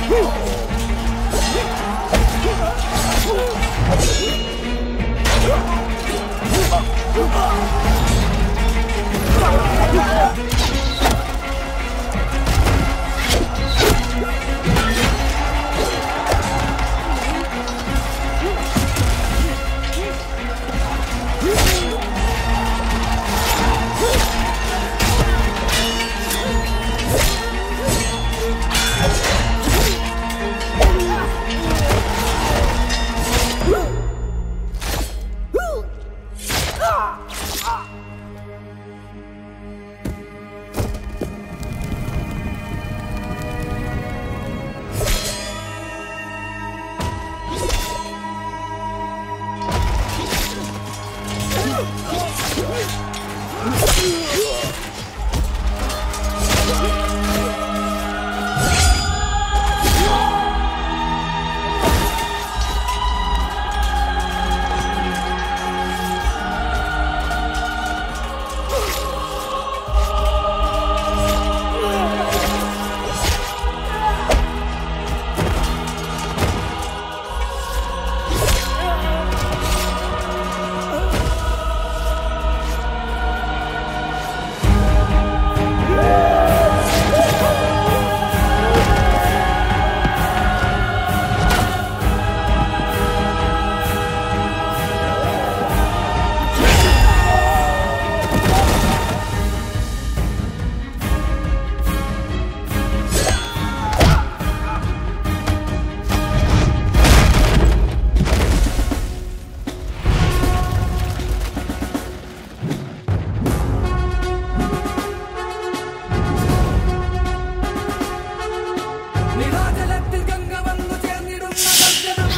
നിലാചലത്തിൽ ഗംഗ വന്നു ചേർന്നിടുന്ന സജ്ജനം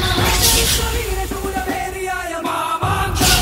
വീരശൂരവേദിയായ മാമാങ്കം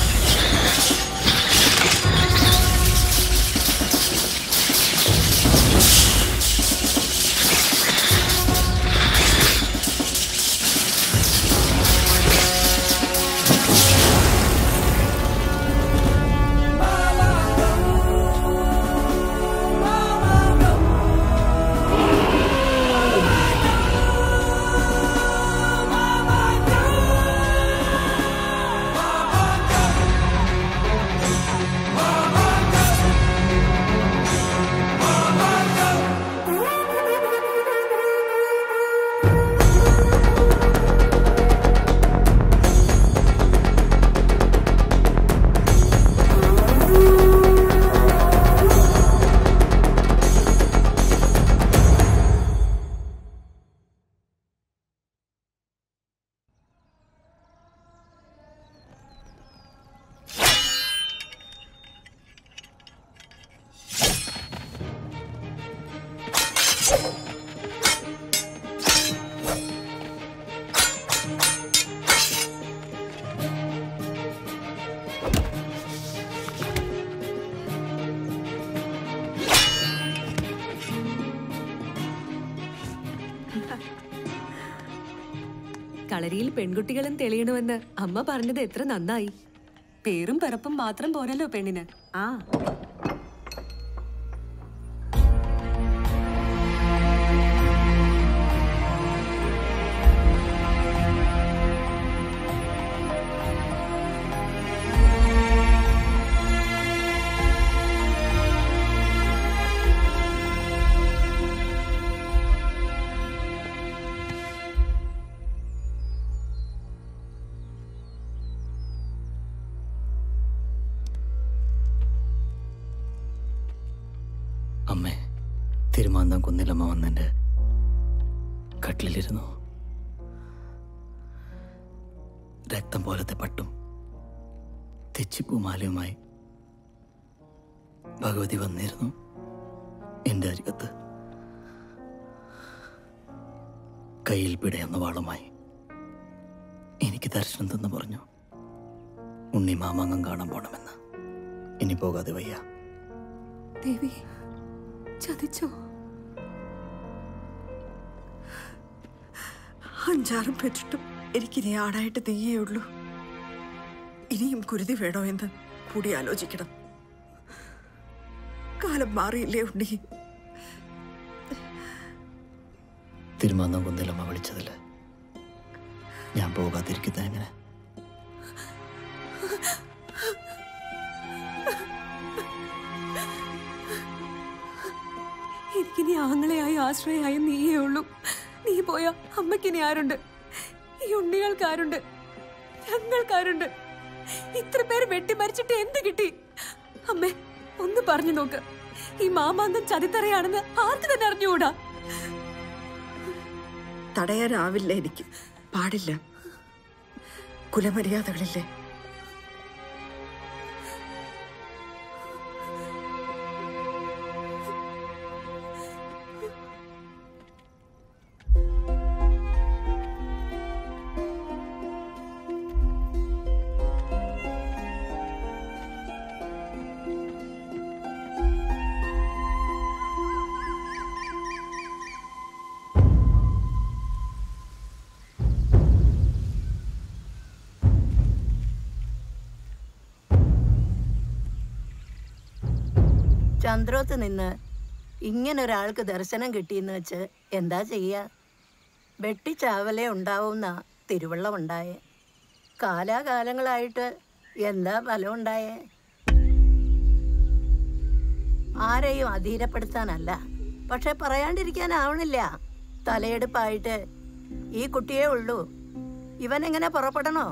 കളരിയിൽ പെൺകുട്ടികളും തെളിയണമെന്ന് അമ്മ പറഞ്ഞത് എത്ര നന്നായി പേരും പിറപ്പും മാത്രം പോരല്ലോ പെണ്ണിന് ആ അമ്മേ തിരുമാന്തം കുന്നിലമ്മ വന്നെൻ്റെ കട്ടിലിരുന്നു രക്തം പോലത്തെ പട്ടും തെച്ചിപ്പൂമാലയുമായി ഭഗവതി വന്നിരുന്നു എൻ്റെ അരികത്ത് കയ്യിൽ പിടയുന്ന വാളുമായി എനിക്ക് ദർശനം തന്ന് പറഞ്ഞു ഉണ്ണി മാമാങ്കം കാണാൻ പോണമെന്ന് ഇനി പോകാതെ വയ്യ ദേവി ചതിച്ചോ അഞ്ചാറും പെറ്റിട്ടും എനിക്കിനി ആടായിട്ട് നീയേ ഉള്ളൂ ഇനിയും കുരുതി വേണോ എന്ന് കൂടി ആലോചിക്കണം കാലം മാറിയില്ലേ ഉണ്ണി തിരുമാന്നം കുന്നിലമ്മ വിളിച്ചതിൽ ഞാൻ പോകാതിരിക്കുന്നത് എങ്ങനെ എനിക്കിനി ആങ്ങളെയായി ആശ്രയായി നീയേ ഉള്ളൂ നീ പോയ അമ്മയ്ക്കിനി ആരുണ്ട് ഈ ഉണ്ണികൾക്ക് ആരുണ്ട് ഞങ്ങൾക്കാരുണ്ട് ഇത്ര പേര് വെട്ടിമരിച്ചിട്ട് എന്ത് കിട്ടി അമ്മേ ഒന്ന് പറഞ്ഞു നോക്ക് ഈ മാമാന്തം ചതിത്തറയാണെന്ന് ആർക്ക് തന്നെ അറിഞ്ഞുകൂടാ തടയാനാവില്ല എനിക്ക് പാടില്ല കുലമര്യാദകളില്ലേ ചന്ദ്രോത്ത് നിന്ന് ഇങ്ങനെ ഒരാൾക്ക് ദർശനം കിട്ടിയെന്ന് വെച്ച് എന്താ ചെയ്യുക വെട്ടിച്ചാവലേ ഉണ്ടാവുന്ന തിരുവള്ളം ഉണ്ടായേ കാലാകാലങ്ങളായിട്ട് എന്താ ഫലം ഉണ്ടായേ ആരെയും അധീരപ്പെടുത്താനല്ല പക്ഷെ പറയാണ്ടിരിക്കാനാവണില്ല തലയെടുപ്പായിട്ട് ഈ കുട്ടിയേ ഉള്ളൂ ഇവൻ എങ്ങനെ പുറപ്പെടണോ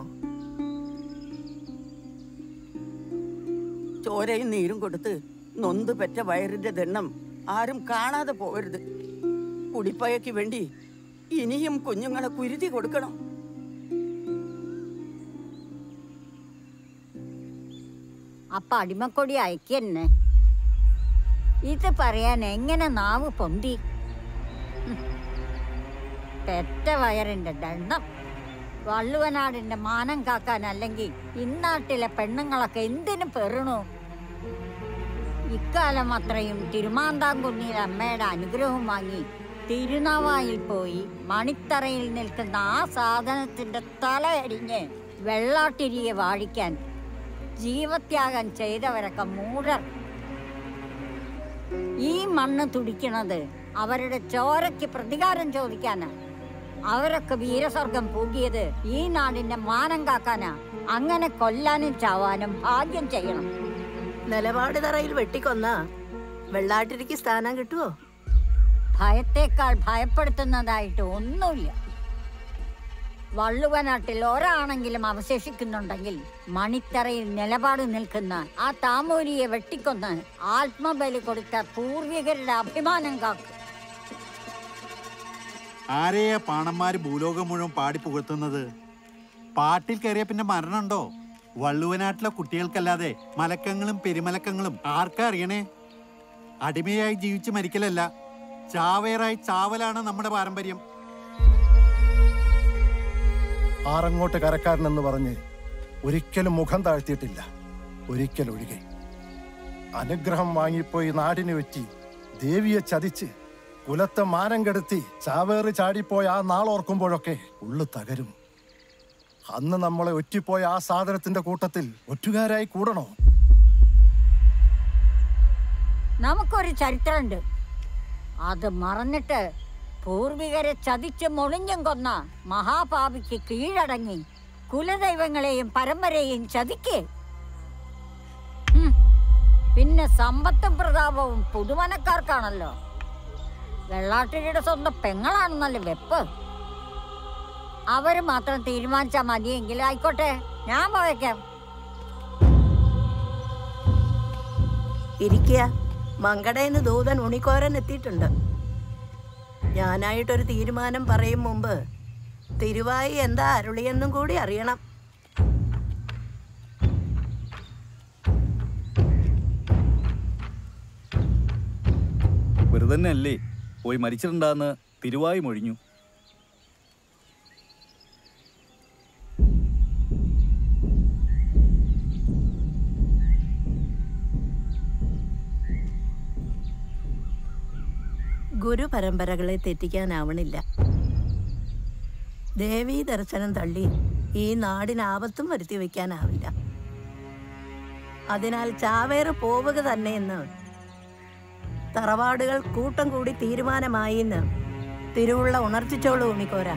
ചോരയും നീരും കൊടുത്ത് നൊന്ത് പെറ്റ വയറിന്റെ ദണ്ണം ആരും കാണാതെ പോകരുത് കുടിപ്പയക്ക് വേണ്ടി ഇനിയും കുഞ്ഞുങ്ങളെ കുരുതി കൊടുക്കണം അപ്പൊ അടിമക്കൊടി അയക്കന്നെ ഇത് പറയാൻ എങ്ങനെ നാവ് പൊന്തി ഹും. പെറ്റ വയറിന്റെ ദണ്ണം വള്ളുവനാടിന്റെ മാനം കാക്കാൻ അല്ലെങ്കിൽ ഇന്നാട്ടിലെ പെണ്ണുങ്ങളൊക്കെ എന്തിനു പെറണു ഇക്കാലം അത്രയും തിരുമാന്താംകുന്നിയിൽ അമ്മയുടെ അനുഗ്രഹം വാങ്ങി തിരുനാവായിൽ പോയി മണിത്തറയിൽ നിൽക്കുന്ന ആ സാധനത്തിന്റെ തലയടിഞ്ഞ് വെള്ളാട്ടിരിയെ വാഴിക്കാൻ ജീവത്യാഗം ചെയ്തവരൊക്കെ മൂഢർ ഈ മണ്ണ് തുടിക്കണത് അവരുടെ ചോരയ്ക്ക് പ്രതികാരം ചോദിക്കാനാ അവരൊക്കെ വീരസ്വർഗം പൂകിയത് ഈ നാടിന്റെ മാനം കാക്കാനാ അങ്ങനെ കൊല്ലാനും ചാവാനും ഭാഗ്യം ചെയ്യണം നിലപാട് തറയിൽ വെട്ടിക്കൊന്ന വെള്ളാട്ടിരിക്ക് സ്ഥാനം കിട്ടുമോ ഭയത്തേക്കാൾ ഭയപ്പെടുത്തുന്നതായിട്ട് ഒന്നുമില്ല വള്ളുവനാട്ടിൽ ഒരാണെങ്കിലും അവശേഷിക്കുന്നുണ്ടെങ്കിൽ മണിത്തറയിൽ നിലപാട് നിൽക്കുന്ന ആ താമൂരിയെ വെട്ടിക്കൊന്ന് ആത്മബലി കൊടുത്ത പൂർവികരുടെ അഭിമാനം കാക്കും ആരെയാ പാണന്മാര് ഭൂലോകം മുഴുവൻ പാടി പുകഴ്ത്തുന്നത് പാട്ടിൽ കയറിയ പിന്നെ മരണമുണ്ടോ വള്ളുവനാട്ടിലെ കുട്ടികൾക്കല്ലാതെ മലക്കങ്ങളും പെരുമലക്കങ്ങളും ആർക്കാ അറിയണേ അടിമയായി ജീവിച്ച് മരിക്കലല്ല ചാവേറായി ചാവലാണ് നമ്മുടെ പാരമ്പര്യം ആറങ്ങോട്ട് കരക്കാരനെന്ന് പറഞ്ഞ് ഒരിക്കലും മുഖം താഴ്ത്തിയിട്ടില്ല ഒരിക്കൽ ഒഴികെ അനുഗ്രഹം വാങ്ങിപ്പോയി നാടിനെ വെറ്റി ദേവിയെ ചതിച്ച് കുലത്തെ മാനം കെടുത്തി ചാവേറ് ചാടിപ്പോയ ആ നാളോർക്കുമ്പോഴൊക്കെ ഉള്ളു തകരും അന്ന് നമ്മളെ ഒറ്റിപ്പോയ ആ സാധനത്തിന്റെ കൂട്ടത്തിൽ ഒറ്റുകാരായി കൂടണോ നമുക്കൊരു ചരിത്രമുണ്ട് അത് മറന്നിട്ട് പൂർവികരെ ചതിച്ച് മൊളിഞ്ഞും കൊന്ന മഹാപാപിക്ക് കീഴടങ്ങി കുലദൈവങ്ങളെയും പരമ്പരയെയും ചതിക്കേ ഹും. പിന്നെ സമ്പത്തും പ്രതാപവും പുതുമനക്കാർക്കാണല്ലോ വെള്ളാട്ടിരിയുടെ സ്വന്തം പെങ്ങളാണെന്നല്ലേ വെപ്പ് അവര് മാത്രം തീരുമാനിച്ചാൽ മതിയെങ്കിൽ ആയിക്കോട്ടെ ഞാൻ പോയേക്കാം ഇരിക്കുക മങ്കടേന്ന് ദൂതൻ ഉണിക്കോരൻ എത്തിയിട്ടുണ്ട് ഞാനായിട്ടൊരു തീരുമാനം പറയും മുമ്പ് തിരുവായി എന്താ അരുളിയെന്നും കൂടി അറിയണം വെറുതെ അല്ലേ പോയി മരിച്ചിട്ടുണ്ടാന്ന് തിരുവായി മൊഴിഞ്ഞു ഗുരുപരമ്പരകളെ തെറ്റിക്കാനാവണില്ല ദേവീ ദർശനം തള്ളി ഈ നാടിന് ആപത്തും വരുത്തി വയ്ക്കാനാവില്ല അതിനാൽ ചാവേറ് പോവുക തന്നെയെന്ന് തറവാടുകൾ കൂട്ടം കൂടി തീരുമാനമായി എന്ന് തിരുവുള്ള ഉണർത്തിച്ചോളൂ ഉണ്ണിക്കോര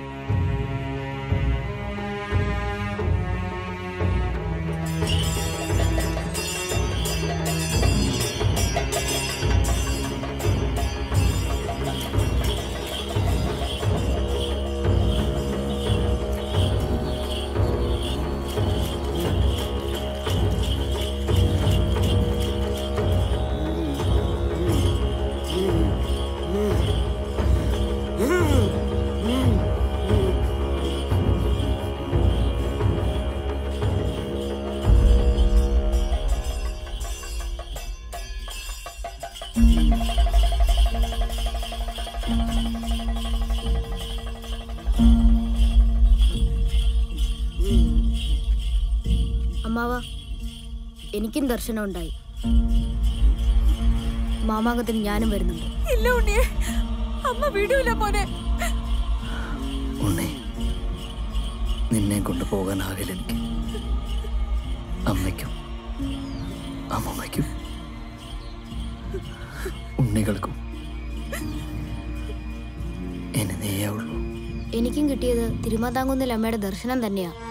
അമ്മാവ എനിക്കും ദർശനം ഉണ്ടായി മാമാങ്കത്തിന് ഞാനും വരുന്നുണ്ട് ഇല്ല ഉണ്ണിയെ അമ്മ വിടൂല മോനെ ഉണ്ണി നിന്നെ കൊണ്ട് പോകാനാകില്ല എനിക്ക് അമ്മയ്ക്കും അമ്മമ്മയ്ക്കും ഉണ്ണികൾക്കും ഇനി നീയേ ഉള്ളൂ എനിക്കും കിട്ടിയത് തിരുമാതാങ്കുന്നിൽ അമ്മയുടെ ദർശനം തന്നെയാ